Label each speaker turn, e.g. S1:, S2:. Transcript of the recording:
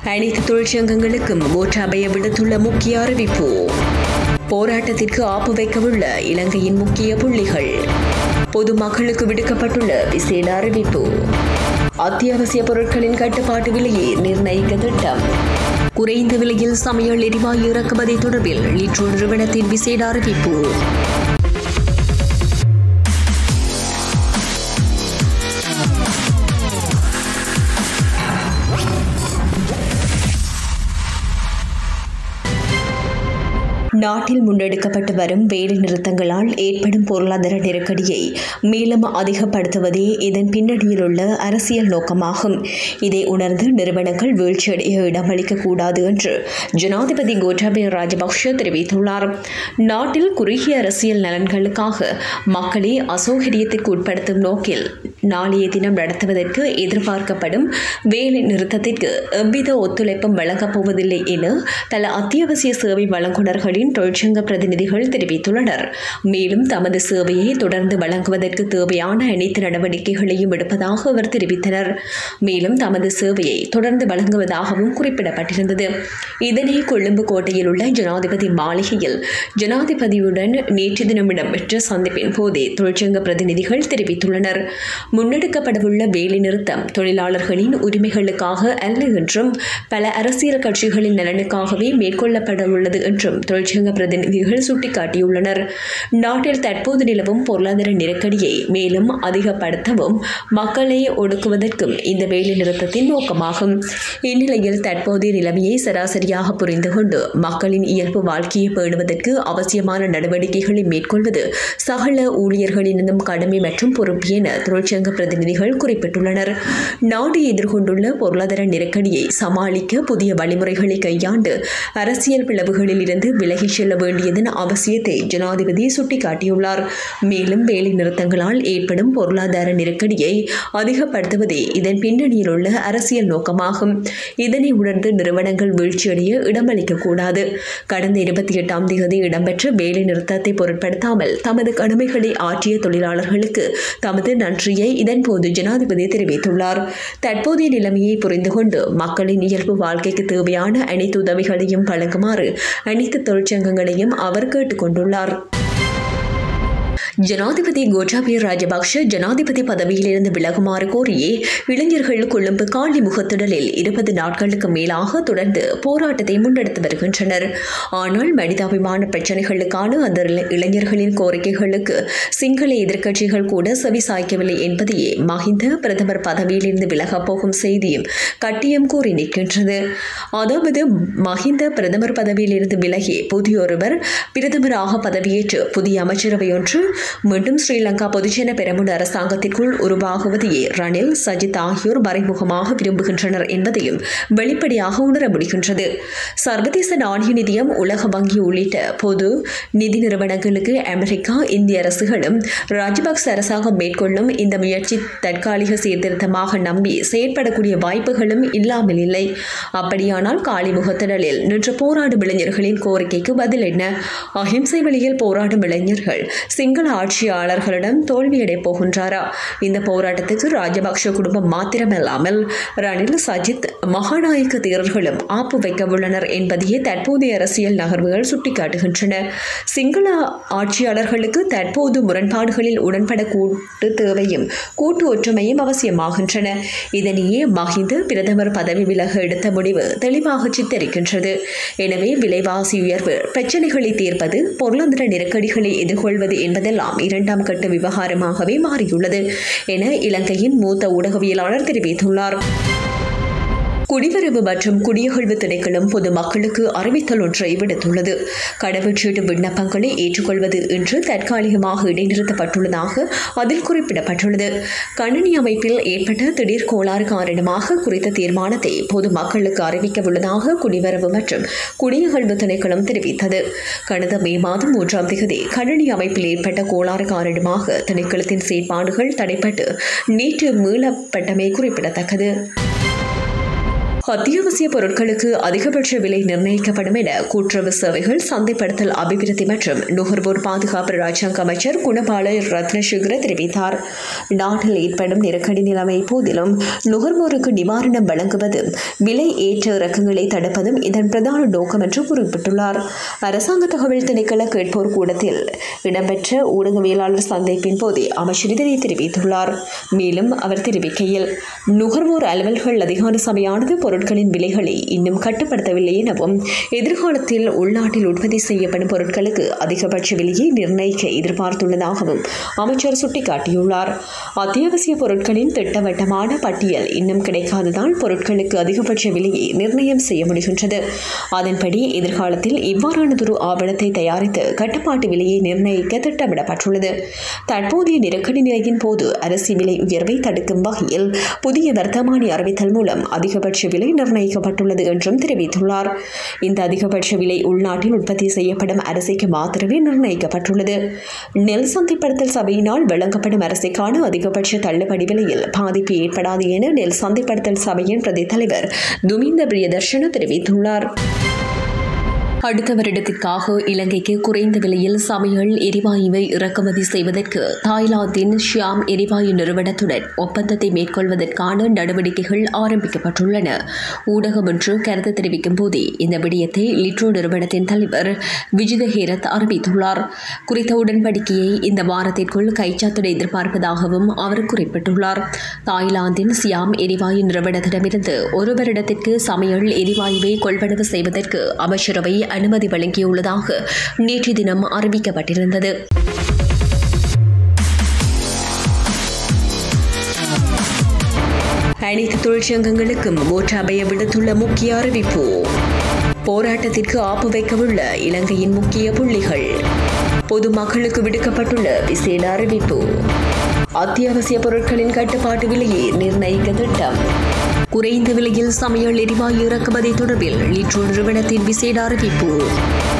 S1: அனைத்து தொழிற்சங்கங்களுக்கும் கோட்டாபய விடுத்துள்ள முக்கிய அறிவிப்பு போராட்டத்திற்கு ஆப்பு வைக்கவுள்ள இலங்கையின் முக்கிய புள்ளிகள் பொதுமக்களுக்கு விடுக்கப்பட்டுள்ள விசேட அறிவிப்பு அத்தியாவசிய பொருட்களின் கட்டுப்பாட்டு விலையை நிர்ணயிக்க திட்டம் குறைந்த விலையில் சமையல் எரிவாயு இறக்குமதி தொடர்பில் லிட்ரோ நிறுவனத்தின் விசேட அறிவிப்பு நாட்டில் முன்னெடுக்கப்பட்டு வரும் வேலை நிறுத்தங்களால் ஏற்படும் பொருளாதார நெருக்கடியை மேலும் அதிகப்படுத்துவதே இதன் பின்னணியில் உள்ள அரசியல் நோக்கமாகும் இதை உணர்ந்து நிறுவனங்கள் வீழ்ச்சியடைய இடமளிக்கக்கூடாது என்று ஜனாதிபதி கோட்டாபய ராஜபக்ஷ தெரிவித்துள்ளார் நாட்டில் குறுகிய அரசியல் நலன்களுக்காக மக்களை அசௌகரியத்திற்கு உட்படுத்தும் நோக்கில் நாளைய தினம் நடத்துவதற்கு எதிர்பார்க்கப்படும் வேலை நிறுத்தத்திற்கு எவ்வித ஒத்துழைப்பும் வழங்கப் போவதில்லை என பல அத்தியாவசிய சேவை வழங்குநர்களின் தொழிற்சங்க பிரதிநிதிகள் தெரிவித்துள்ளனர் மேலும் தமது சேவையை தொடர்ந்து வழங்குவதற்கு தேவையான அனைத்து நடவடிக்கைகளையும் எடுப்பதாக அவர் தெரிவித்தனர் மேலும் தமது சேவையை தொடர்ந்து வழங்குவதாகவும் குறிப்பிடப்பட்டிருந்தது இதனை கொழும்பு கோட்டையில் உள்ள ஜனாதிபதி மாளிகையில் ஜனாதிபதியுடன் நேற்று தினம் இடம்பெற்ற சந்திப்பின் போதே தொழிற்சங்க பிரதிநிதிகள் தெரிவித்துள்ளனர் முன்னெடுக்கப்படவுள்ள வேலைநிறுத்தம் தொழிலாளர்களின் உரிமைகளுக்காக அல்ல என்றும் பல அரசியல் கட்சிகளின் நலனுக்காகவே மேற்கொள்ளப்பட உள்ளது என்றும் தொழிற்சங்க பிரதிநிதிகள் சுட்டிக்காட்டியுள்ளனர் நாட்டில் தற்போது நிலவும் பொருளாதார நெருக்கடியை மேலும் அதிகப்படுத்தவும் மக்களை ஒடுக்குவதற்கும் இந்த வேலைநிறுத்தத்தின் நோக்கமாகும் இந்நிலையில் தற்போதைய நிலைமையை சராசரியாக புரிந்து கொண்டு மக்களின் இயல்பு வாழ்க்கையை பேணுவதற்கு அவசியமான நடவடிக்கைகளை மேற்கொள்வது சகல ஊழியர்களினதும் கடமை மற்றும் பொறுப்பு என தொழிற்சங்க பிரதிநிதிகள் குறிப்பிட்டுள்ளனர் நாடு எதிர்கொண்டுள்ள பொருளாதார நெருக்கடியை சமாளிக்க புதிய வழிமுறைகளை கையாண்டு அரசியல் பிளவுகளில் இருந்து விலகிச் செல்ல வேண்டியதன் அவசியத்தை ஜனாதிபதி சுட்டிக்காட்டியுள்ளார் மேலும் வேலை நிறுத்தங்களால் ஏற்படும் பொருளாதார நெருக்கடியை அதிகப்படுத்துவதே இதன் பின்னணியில் உள்ள அரசியல் நோக்கமாகும் இதனை உணர்ந்து நிறுவனங்கள் வீழ்ச்சியடைய இடமளிக்கக்கூடாது கடந்த இருபத்தி எட்டாம் தேதி இடம்பெற்ற வேலை நிறுத்தத்தை பொருட்படுத்தாமல் தமது கடமைகளை ஆற்றிய தொழிலாளர்களுக்கு தமது நன்றியை இதன்போது ஜனாதிபதி தெரிவித்துள்ளார் தற்போதைய நிலைமையை புரிந்து கொண்டு மக்களின் இயல்பு வாழ்க்கைக்கு தேவையான அனைத்து உதவிகளையும் வழங்குமாறு அனைத்து தொழிற்சங்கங்களையும் அவர் கேட்டுக்கொண்டுள்ளார் ஜனாதிபதி கோட்டாபய ராஜபக்ஷ ஜனாதிபதி பதவியிலிருந்து விலகுமாறு கோரியே இளைஞர்கள் கொழும்பு காலி முகத்திடலில் இருபது நாட்களுக்கு மேலாக தொடர்ந்து போராட்டத்தை முன்னெடுத்து வருகின்றனர் ஆனால் மனிதாபிமான பிரச்சினைகளுக்கான அந்த இளைஞர்களின் கோரிக்கைகளுக்கு சிங்கள எதிர்க்கட்சிகள் கூட செவி சாய்க்கவில்லை என்பதையே மஹிந்த பிரதமர் பதவியிலிருந்து விலகப் போகும் செய்தியும் கட்டியம் கூறி நிற்கின்றது அதாவது மஹிந்த பிரதமர் பதவியிலிருந்து விலகி புதியொருவர் பிரதமராக பதவியேற்று புதிய அமைச்சரவை ஒன்று மீண்டும் ஸ்ரீலங்கா பொதுஜன பெரமுன அரசாங்கத்திற்குள் உருவாகுவதையே ரணில் சஜித் ஆகியோர் மறைமுகமாக விரும்புகின்றனர் என்பதையும் வெளிப்படையாக உணர முடிகின்றது சர்வதேச நாணய நிதியம் உலக வங்கி உள்ளிட்ட பொது நிதி நிறுவனங்களுக்கு அமெரிக்கா இந்திய அரசுகளும் ராஜபக்ச அரசாங்கம் மேற்கொள்ளும் இந்த முயற்சி தற்காலிக சீர்திருத்தமாக நம்பி செயற்படக்கூடிய வாய்ப்புகளும் இல்லாமல் இல்லை அப்படியானால் காலி முகத்திடலில் நின்று போராடும் இளைஞர்களின் கோரிக்கைக்கு பதில் என்ன அஹிம்சை வழியில் போராடும் இளைஞர்கள் சிங்கள ஆட்சியாளர்களிடம் தோல்வியடைப் போகின்றாரா இந்த போராட்டத்துக்கு ராஜபக்ஷ குடும்பம் மாத்திரமல்லாமல் ரணில் சஜித் மகாநாயக்க தேரர்களும் ஆப்பு வைக்க உள்ளனர் என்பதையே தற்போதைய அரசியல் நகர்வுகள் சுட்டிக்காட்டுகின்றன சிங்கள ஆட்சியாளர்களுக்கு தற்போது முரண்பாடுகளில் உடன்பட கூட்டு தேவையும் கூட்டு ஒற்றுமையும் அவசியமாகின்றன இதனையே மஹிந்த பிரதமர் பதவி விலக எடுத்த முடிவு தெளிவாக சித்தரிக்கின்றது எனவே விலைவாசி உயர்வு பிரச்சனைகளை தீர்ப்பது பொருளாதார நெருக்கடிகளை எதிர்கொள்வது என்பதெல்லாம் இரண்டாம் கட்ட விவகாரமாகவே மாறியுள்ளது என இலங்கையின் மூத்த ஊடகவியலாளர் தெரிவித்துள்ளார் குடிவரவு மற்றும் குடியகழ்வு திணைக்களம் பொதுமக்களுக்கு அறிவித்தல் ஒன்றை விடுத்துள்ளது கடவுச்சீட்டு விண்ணப்பங்களை ஏற்றுக்கொள்வது இன்று தற்காலிகமாக இடைநிறுத்தப்பட்டுள்ளதாக அதில் குறிப்பிடப்பட்டுள்ளது கணினி அமைப்பில் ஏற்பட்ட திடீர் கோளாறு காரணமாக குறித்த தீர்மானத்தை பொதுமக்களுக்கு அறிவிக்க உள்ளதாக குடிவரவு மற்றும் குடியகழ்வு திணைக்களம் தெரிவித்தது கடந்த மே மாதம் மூன்றாம் தேதி கணினி அமைப்பில் ஏற்பட்ட கோளாறு காரணமாக திணைக்களத்தின் செயற்பாடுகள் தடைப்பட்டு நேற்று மீளப்பட்டமை குறிப்பிடத்தக்கது அத்தியாவசிய பொருட்களுக்கு அதிகபட்ச விலை நிர்ணயிக்கப்படும் என கூட்டுறவு சேவைகள் சந்தைப்படுத்தல் அபிவிருத்தி மற்றும் நுகர்வோர் பாதுகாப்பு ராஜாங்க அமைச்சர் குணபால ரத்னசேகர தெரிவித்தார் நாட்டில் ஏற்படும் நெருக்கடி நிலைமை போதிலும் நுகர்வோருக்கு நிவாரணம் வழங்குவது விலை ஏற்ற இறக்கங்களை தடுப்பதும் இதன் பிரதான நோக்கம் என்று குறிப்பிட்டுள்ளார் அரசாங்க தகவல் திணைக்கள கேட்போர் கூடத்தில் இடம்பெற்ற ஊடகவியலாளர் சந்திப்பின் போதே அமைச்சர் இதனை தெரிவித்துள்ளார் மேலும் அவர் தெரிவிக்கையில் நுகர்வோர் அலுவல்கள் அதிகார சபையானது பொருட்களின் விலைகளை இன்னும் கட்டுப்படுத்தவில்லை எனவும் எதிர்காலத்தில் உள்நாட்டில் உற்பத்தி செய்யப்படும் பொருட்களுக்கு அதிகபட்ச விலையை நிர்ணயிக்க எதிர்பார்த்துள்ளதாகவும் அமைச்சர் சுட்டிக்காட்டியுள்ளார் அத்தியாவசிய பொருட்களின் திட்டவட்டமான பட்டியல் இன்னும் கிடைக்காததால் பொருட்களுக்கு அதிகபட்ச விலையை நிர்ணயம் செய்ய முடிகின்றது அதன்படி எதிர்காலத்தில் இவ்வாறானதொரு ஆவணத்தை தயாரித்து கட்டுப்பாட்டு விலையை நிர்ணயிக்க திட்டமிடப்பட்டுள்ளது தற்போதைய நெருக்கடி நிலையின் போது அரிசி விலை உயர்வை தடுக்கும் வகையில் புதிய வர்த்தமானி அறிவித்தல் மூலம் அதிகபட்ச விலை நிர்ணயிக்கப்பட்டுள்ளது என்றும் தெரிவித்துள்ளார் இந்த அதிகபட்ச விலை உள்நாட்டில் உற்பத்தி செய்யப்படும் அரிசிக்கு மாத்திரமே நிர்ணயிக்கப்பட்டுள்ளது நெல் சந்தைப்படுத்தல் சபையினால் வழங்கப்படும் அரிசிக்கான அதிகபட்ச தள்ளுபடி விலையில் பாதிப்பு ஏற்படாது என நெல் சந்தைப்படுத்தல் சபையின் பிரதி தலைவர் துமிந்த பிரியதர்ஷன தெரிவித்துள்ளார் அடுத்த வருடத்திற்காக இலங்கைக்கு குறைந்த விலையில் சமையல் எரிவாயுவை இறக்குமதி செய்வதற்கு தாய்லாந்தின் ஷியாம் எரிவாயு நிறுவனத்துடன் ஒப்பந்தத்தை மேற்கொள்வதற்கான நடவடிக்கைகள் ஆரம்பிக்கப்பட்டுள்ளன ஊடகம் ஒன்று கருத்து தெரிவிக்கும் போதே இந்த விடயத்தை லிட்ரோ நிறுவனத்தின் தலைவர் விஜித ஹேரத் அறிவித்துள்ளார் குறித்த உடன்படிக்கையை இந்த வாரத்திற்குள் கைச்சாத்திட எதிர்பார்ப்பதாகவும் அவர் குறிப்பிட்டுள்ளார் தாய்லாந்தின் சியாம் எரிவாயு நிறுவனத்திடமிருந்து ஒரு வருடத்திற்கு சமையல் எரிவாயுவை கொள்வனவு செய்வதற்கு அமைச்சரவை அனுமதி வழங்கியுள்ளதாக நேற்று தினம் அறிவிக்கப்பட்டிருந்தது அனைத்து தொழிற்சங்கங்களுக்கும் ஓட்டாபய விடுத்துள்ள முக்கிய அறிவிப்பு போராட்டத்திற்கு ஆப்பு வைக்கவுள்ள இலங்கையின் முக்கிய புள்ளிகள் பொதுமக்களுக்கு விடுக்கப்பட்டுள்ள விசேட அறிவிப்பு அத்தியாவசிய பொருட்களின் கட்டுப்பாட்டு விலையை நிர்ணயிக்க திட்டம் குறைந்த விலையில் சமையல் எரிவாயு இறக்குமதி தொடர்பில் லிட்ரோ நிறுவனத்தின் விசேட அறிவிப்பு